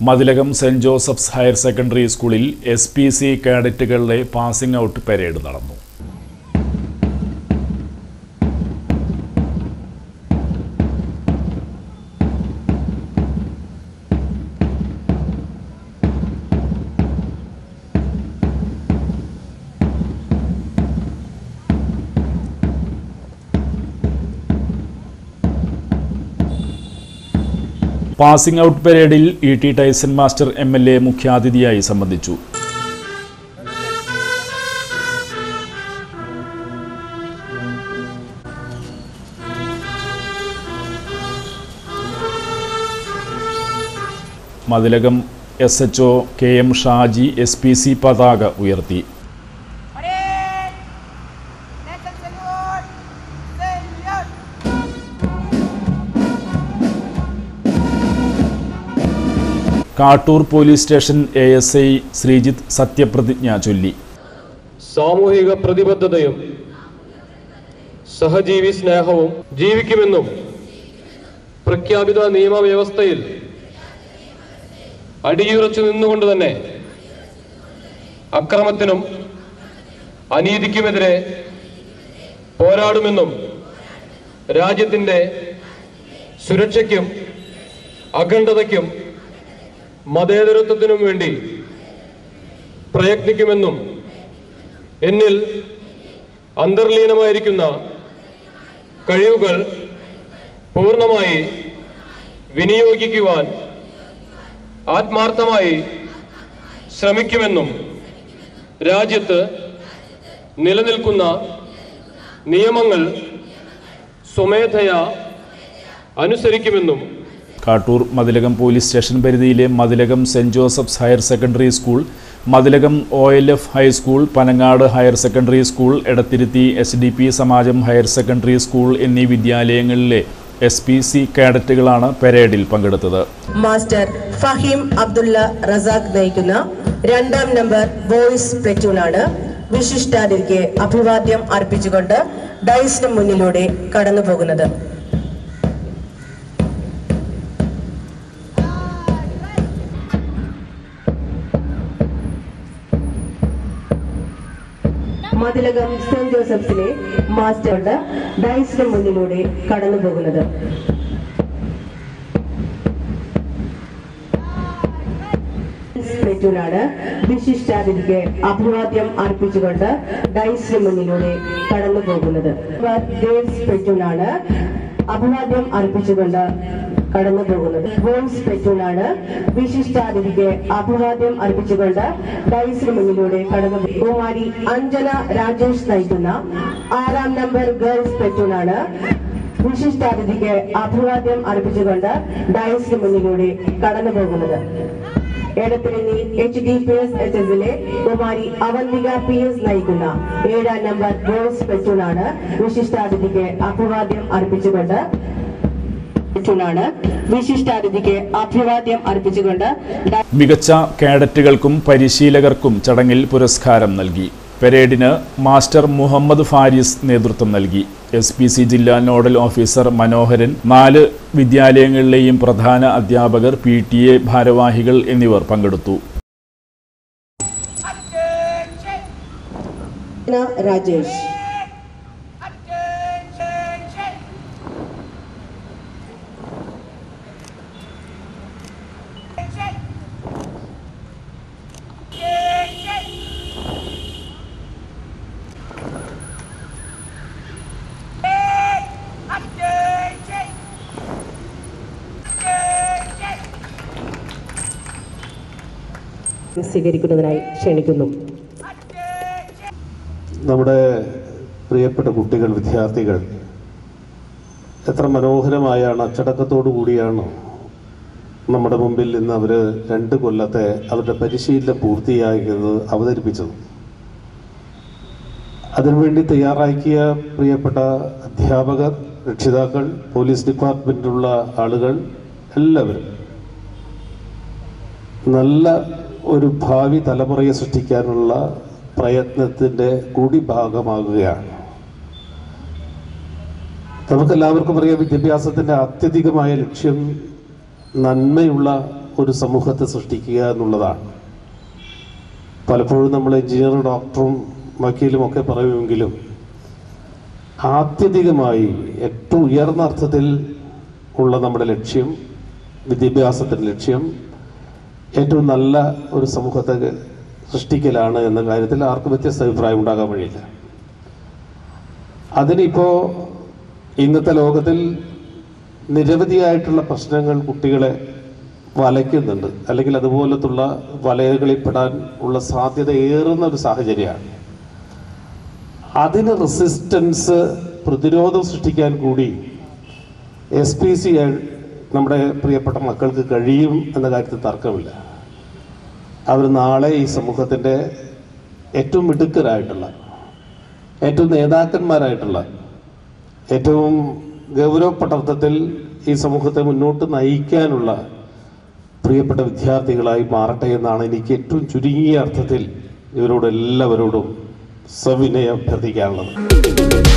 Mathilakam Saint Joseph's higher secondary സ്കൂളിൽ S P C കാഡറ്റുകളുടെ passing out parade നടന്നു passing out പരേഡിൽ E T Tyson master M L A മുഖ്യാതിഥിയായി സംബന്ധിച്ചു Mathilakam S H O K M Shaji S P C പതാക ഉയർത്തി Parade! Nation salute! Salute! Kattoor police station A S I Sreejith സത്യപ്രതിജ്ഞ ചൊല്ലി സാമൂഹിക പ്രതിബദ്ധതയും സഹജീവി സ്നേഹവും ജീവിക്കുമെന്നും പ്രഖ്യാപിത നിയമവ്യവസ്ഥയിൽ അടിയുറച്ചു നിന്നുകൊണ്ട് തന്നെ അക്രമത്തിനും അനീതിക്കുമെതിരെ പോരാടുമെന്നും രാജ്യത്തിൻ്റെ സുരക്ഷയ്ക്കും അഖണ്ഡതയ്ക്കും മതേതരത്വത്തിനും വേണ്ടി പ്രയത്നിക്കുമെന്നും എന്നിൽ അന്തർലീനമായിരിക്കുന്ന കഴിവുകൾ പൂർണ്ണമായി വിനിയോഗിക്കുവാൻ ആത്മാർത്ഥമായി ശ്രമിക്കുമെന്നും രാജ്യത്ത് നിലനിൽക്കുന്ന നിയമങ്ങൾ സ്വമേധയാ അനുസരിക്കുമെന്നും കാട്ടൂർ മതിലകം പോലീസ് സ്റ്റേഷൻ പരിധിയിലെ Mathilakam Saint Joseph's higher secondary school Mathilakam O L F high school Panangad higher secondary school Edathiruthy S D P Samajam higher secondary school എന്നീ വിദ്യാലയങ്ങളിലെ എസ് പി സി കാഡറ്റുകളാണ് പരേഡിൽ പങ്കെടുത്തത് മാസ്റ്റർ ഫഹീം അബ്ദുള്ള റസാഖ് നയിക്കുന്ന രണ്ടാം നമ്പർ വോയിസ് പ്ലറ്റൂണാണ് വിശിഷ്ടാതിഥിക്ക് അഭിവാദ്യം അർപ്പിച്ചുകൊണ്ട് ഡൈസിന് മുന്നിലൂടെ കടന്നു പോകുന്നത് മതിലകം സെന്റ് ജോസഫ്സിലെ മാസ്റ്ററുടെ ഡൈസിന് മുന്നിലൂടെ കടന്നു പോകുന്നത് പ്ലേറ്റൂനാണ് വിശിഷ്ടാതിഥിക്ക് അഭിവാദ്യം അർപ്പിച്ചുകൊണ്ട് ഡൈസിന് മുന്നിലൂടെ കടന്നു പോകുന്നത് ദേവ്സ് പ്ലേറ്റൂനാണ് അഭിവാദ്യം അർപ്പിച്ചുകൊണ്ട് കടന്നു പോകുന്നത് വോയിസ് പ്ലേറ്റൂനാണ് വിശിഷ്ടാതിഥിക്ക് അഭിവാദ്യം അർപ്പിച്ചുകൊണ്ട് ഡൈസിന് മുന്നിലൂടെ കടന്നു പോകുന്നത്. കുമാരി അഞ്ജന രാജേഷ് നയിക്കുന്ന ആറാം നമ്പർ ഗേൾസ് പ്ലേറ്റൂനാണ് വിശിഷ്ടാതിഥിക്ക് അഭിവാദ്യം അർപ്പിച്ചുകൊണ്ട് ഡൈസിന് മുന്നിലൂടെ കടന്നു പോകുന്നത് Edathirinji H D P S H എസിലെ കുമാരി അവന്തിക പി എസ് നയിക്കുന്ന ഏഴാം നമ്പർ ബോയ്സ് പെറ്റൂണാണ് വിശിഷ്ടാതിഥിക്ക് അഭിവാദ്യം അർപ്പിച്ചുകൊണ്ട് പെറ്റൂണാണ് വിശിഷ്ടാതിഥിക്ക് അഭിവാദ്യം അർപ്പിച്ചുകൊണ്ട് ഡ- മികച്ച കാഡറ്റുകൾക്കും പരിശീലകർക്കും ചടങ്ങിൽ പുരസ്കാരം നൽകി പരേഡിന് മാസ്റ്റർ മുഹമ്മദ് ഫാരിസ് നേതൃത്വം നൽകി എസ് പി സി ജില്ലാ നോഡൽ ഓഫീസർ മനോഹരൻ നാല് വിദ്യാലയങ്ങളിലെയും പ്രധാന അധ്യാപകർ പി ടി എ ഭാരവാഹികൾ എന്നിവർ പങ്കെടുത്തു Attention! Rajesh Attention! Attention! Attention! Attention! Attention! സ്വീകരിക്കുന്നതിനായി ക്ഷണിക്കുന്നു നമ്മുടെ പ്രിയപ്പെട്ട കുട്ടികൾ വിദ്യാർത്ഥികൾ എത്ര മനോഹരമായാണ് അച്ചടക്കത്തോടു കൂടിയാണ് നമ്മുടെ മുമ്പിൽ ഇന്ന് അവർ രണ്ട് കൊല്ലത്തെ അവരുടെ പരിശീലനം പൂർത്തിയാക്കിയത് അവതരിപ്പിച്ചത് അതിനുവേണ്ടി തയ്യാറാക്കിയ പ്രിയപ്പെട്ട അധ്യാപകർ രക്ഷിതാക്കൾ പോലീസ് ഡിപ്പാർട്ട്മെൻറ്റിലുള്ള ആളുകൾ എല്ലാവരും നല്ല ഒരു ഭാവി തലമുറയെ സൃഷ്ടിക്കാനുള്ള പ്രയത്നത്തിൻ്റെ കൂടി ഭാഗമാകുകയാണ് നമുക്കെല്ലാവർക്കും അറിയാം വിദ്യാഭ്യാസത്തിൻ്റെ അത്യധികമായ ലക്ഷ്യം നന്മയുള്ള ഒരു സമൂഹത്തെ സൃഷ്ടിക്കുക എന്നുള്ളതാണ് പലപ്പോഴും നമ്മൾ എഞ്ചിനീയറും ഡോക്ടറും വക്കീലും ഒക്കെ പറയുമെങ്കിലും ആത്യന്തികമായി ഏറ്റവും ഉയർന്ന അർത്ഥത്തിൽ ഉള്ള നമ്മുടെ ലക്ഷ്യം വിദ്യാഭ്യാസത്തിൻ്റെ ലക്ഷ്യം ഏറ്റവും നല്ല ഒരു സമൂഹത്തെ സൃഷ്ടിക്കലാണ് എന്ന കാര്യത്തിൽ ആർക്കും വ്യത്യസ്ത അഭിപ്രായം ഉണ്ടാകാൻ വഴിയില്ല അതിനിപ്പോൾ ഇന്നത്തെ ലോകത്തിൽ നിരവധിയായിട്ടുള്ള പ്രശ്നങ്ങൾ കുട്ടികളെ വലയ്ക്കുന്നുണ്ട് അല്ലെങ്കിൽ അതുപോലത്തുള്ള വലയകളിൽ പെടാൻ ഉള്ള സാധ്യത ഏറുന്ന ഒരു സാഹചര്യമാണ് അതിന് റെസിസ്റ്റൻസ് പ്രതിരോധം സൃഷ്ടിക്കാൻ കൂടി എസ് പി സി നമ്മുടെ പ്രിയപ്പെട്ട മക്കൾക്ക് കഴിയും എന്ന കാര്യത്തിൽ തർക്കമില്ല അവർ നാളെ ഈ സമൂഹത്തിൻ്റെ ഏറ്റവും മിടുക്കരായിട്ടുള്ള ഏറ്റവും നേതാക്കന്മാരായിട്ടുള്ള ഏറ്റവും ഗൗരവപ്പെട്ട അർത്ഥത്തിൽ ഈ സമൂഹത്തെ മുന്നോട്ട് നയിക്കാനുള്ള പ്രിയപ്പെട്ട വിദ്യാർത്ഥികളായി മാറട്ടെ എന്നാണ് എനിക്ക് ഏറ്റവും ചുരുങ്ങിയ അർത്ഥത്തിൽ ഇവരോട് എല്ലാവരോടും സവിനയം അഭ്യർത്ഥിക്കാനുള്ളത്